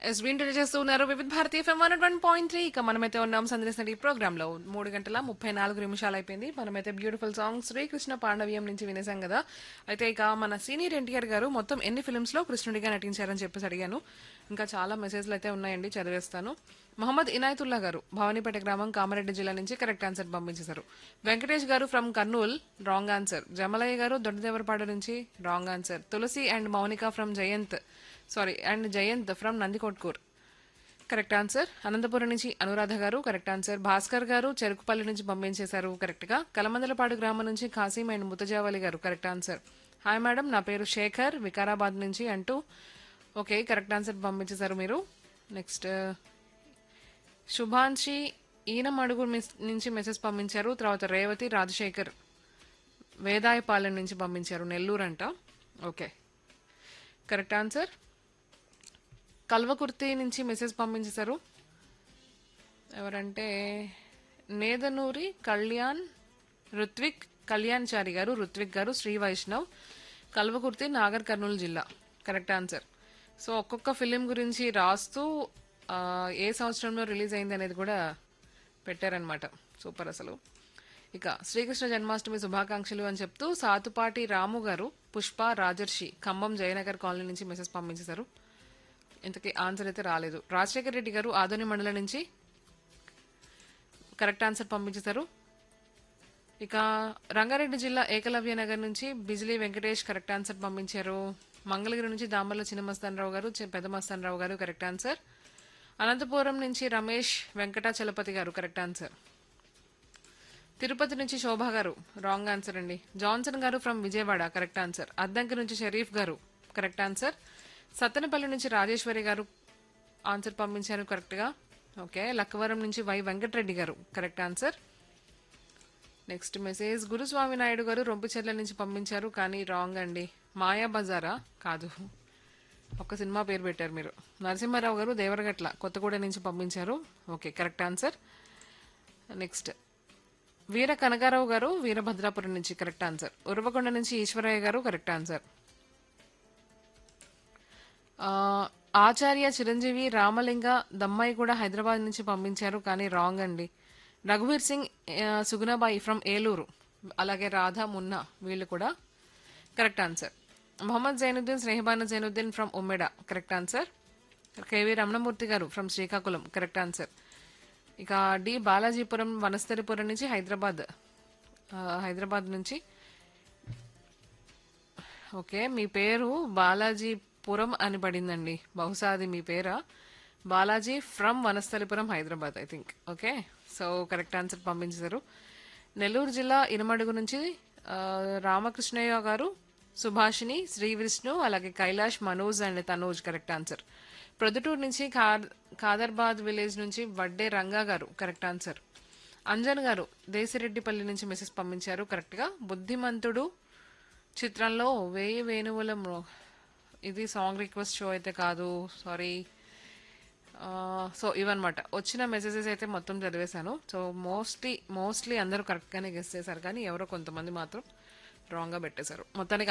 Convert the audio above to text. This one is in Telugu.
ఎస్ వింటర్ చేస్తున్నారు Vividh Bharatiya FM one one point three ఇక మనమైతే ఉన్నాం సందర్శన ఈ ప్రోగ్రామ్ లో మూడు గంటల ముప్పై నాలుగు నిమిషాలు అయిపోయింది మనమైతే బ్యూటిఫుల్ సాంగ్ శ్రీకృష్ణ పాండవ్యం నుంచి వినేసాం కదా అయితే ఇక మన సీనియర్ ఎన్టీఆర్ గారు మొత్తం ఎన్ని ఫిల్మ్స్ లో కృష్ణుడిగా నటించారని చెప్పేసి అడిగాను ఇంకా చాలా మెసేజ్లు అయితే ఉన్నాయండి చదివేస్తాను మహమ్మద్ ఇనాయతుల్లా గారు భవానీపేట గ్రామం కామారెడ్డి జిల్లా నుంచి కరెక్ట్ ఆన్సర్ పంపించేశారు వెంకటేష్ గారు from Kurnool wrong answer Jamalaiah గారు దొడ్డదేవరపాడు నుంచి wrong answer Tulasi and Mounika from Jayanth sorry and Jayanth from Nandikotkur correct answer Anantapuram నుంచి అనురాధ గారు కరెక్ట్ ఆన్సర్ భాస్కర్ గారు చెరుకుపల్లి నుంచి పంపించేశారు కరెక్ట్ గా కలమందలపాడు గ్రామం నుంచి ఖాసీం అండ్ ముతజావలి గారు కరెక్ట్ ఆన్సర్ హాయ్ మేడం నా పేరు శేఖర్ వికారాబాద్ నుంచి అంటూ ఓకే కరెక్ట్ ఆన్సర్ పంపించేశారు మీరు నెక్స్ట్ శుభాంశి ఈయన మడుగు మిస్- నుంచి మెసేజ్ పంపించారు తర్వాత రేవతి రాజశేఖర్ వేదాయపాలెం నుంచి పంపించారు నెల్లూరు అంట ఓకే కరెక్ట్ ఆన్సర్ కల్వకుర్తి నుంచి మెసేజ్ పంపించేశారు ఎవరంటే నేదనూరి కళ్యాణ్ రుత్విక్ కళ్యాణ్ చారి గారు రుత్విక్ గారు శ్రీ వైష్ణవ్ కల్వకుర్తి నాగర్ కర్నూలు జిల్లా కరెక్ట్ ఆన్సర్ సో ఒక్కొక్క ఫిలిం గురించి రాస్తూ ఆ, ఏ సంవత్సరంలో రిలీజ్ అయింది అనేది కూడా పెట్టారనమాట సూపర్ అసలు ఇక శ్రీకృష్ణ జన్మాష్టమి శుభాకాంక్షలు అని చెప్తూ సాతుపాటి రాము గారు పుష్ప రాజర్షి ఖమ్మం జయనగర్ కాలనీ నుంచి మెసేజ్ పంపించేశారు ఇంతకీ ఆన్సర్ అయితే రాలేదు రాజశేఖర్ రెడ్డి గారు ఆదోని మండలం నుంచి కరెక్ట్ ఆన్సర్ పంపించేశారు ఇక రంగారెడ్డి జిల్లా ఏకలవ్య నగర్ నుంచి బిజిలీ వెంకటేష్ కరెక్ట్ ఆన్సర్ పంపించారు మంగళగిరి నుంచి దామర్ల చిన్నమస్తానరావు గారు చి- పెద్ద మస్తానరావు గారు కరెక్ట్ ఆన్సర్ అనంతపురం నుంచి రమేష్ వెంకటాచలపతి గారు కరెక్ట్ ఆన్సర్ తిరుపతి నుంచి శోభ గారు రాంగ్ ఆన్సర్ అండి జాన్సన్ గారు from Vijayawada correct answer Addanki నుంచి షరీఫ్ గారు కరెక్ట్ ఆన్సర్ సత్తెనపల్లి నుంచి రాజేశ్వరి గారు ఆన్సర్ పంపించారు కరెక్ట్ గా ఓకే లక్కవరం నుంచి వై వెంకటరెడ్డి గారు correct answer next message Guruswamy Naidu గారు రొంపిచెర్ల నుంచి పంపించారు కానీ రాంగ్ అండి మాయా బజారా కాదు ఒక సినిమా పేరు పెట్టారు మీరు నరసింహారావు గారు దేవరగట్ల కొత్తగూడెం నుంచి పంపించారు okay correct answer next Veera Kanakarao గారు వీరభద్రాపురం నుంచి కరెక్ట్ ఆన్సర్ ఉరవకొండ నుంచి ఈశ్వరయ్య గారు కరెక్ట్ ఆన్సర్ ఆ, ఆచార్య చిరంజీవి రామలింగ దమ్మాయి కూడా హైదరాబాద్ నుంచి పంపించారు కానీ రాంగ్ అండి రఘువీర్ సింగ్ ఆ, సుగుణాబాయి ఫ్రమ్ ఏలూరు అలాగే రాధా మున్నా వీళ్ళు కూడా correct answer Mohammed Zainuddin Snehabana Zainuddin from Ummeda correct answer KV Ramanamurthy గారు ఫ్రమ్ శ్రీకాకుళం కరెక్ట్ ఆన్సర్ ఇక డి బాలాజీపురం వనస్థలిపురం నుంచి హైదరాబాద్ ఆ, హైదరాబాద్ నుంచి ఓకే మీ పేరు బాలాజీపురం అని పడిందండి బహుశా అది మీ పేరా Balaji from Vanasthalipuram Hyderabad I think okay so correct answer పంపించారు నెల్లూరు జిల్లా ఇనమడుగు నుంచి ఆ, రామకృష్ణయ్య గారు సుభాషిణి శ్రీ విష్ణు అలాగే Kailash Manoj and Tanoj correct answer Proddatur నుంచి ఖాద్ ఖాదర్బాద్ విలేజ్ నుంచి వడ్డే రంగా గారు కరెక్ట్ ఆన్సర్ అంజన్ గారు దేశిరెడ్డిపల్లి నుంచి మెసేజ్ పంపించారు కరెక్ట్గా బుద్ధిమంతుడు చిత్రంలో వేయి వేణువుల మ్రో- ఇది సాంగ్ రిక్వెస్ట్ షో అయితే కాదు సారీ సో ఇవన్నమాట వచ్చిన మెసేజెస్ అయితే మొత్తం చదివేశాను సో మోస్ట్లీ మోస్ట్లీ అందరూ కరెక్ట్గానే గెస్ట్ చేశారు కానీ ఎవరో కొంతమంది మాత్రం రాంగ్గా పెట్టేశారు మొత్తానికి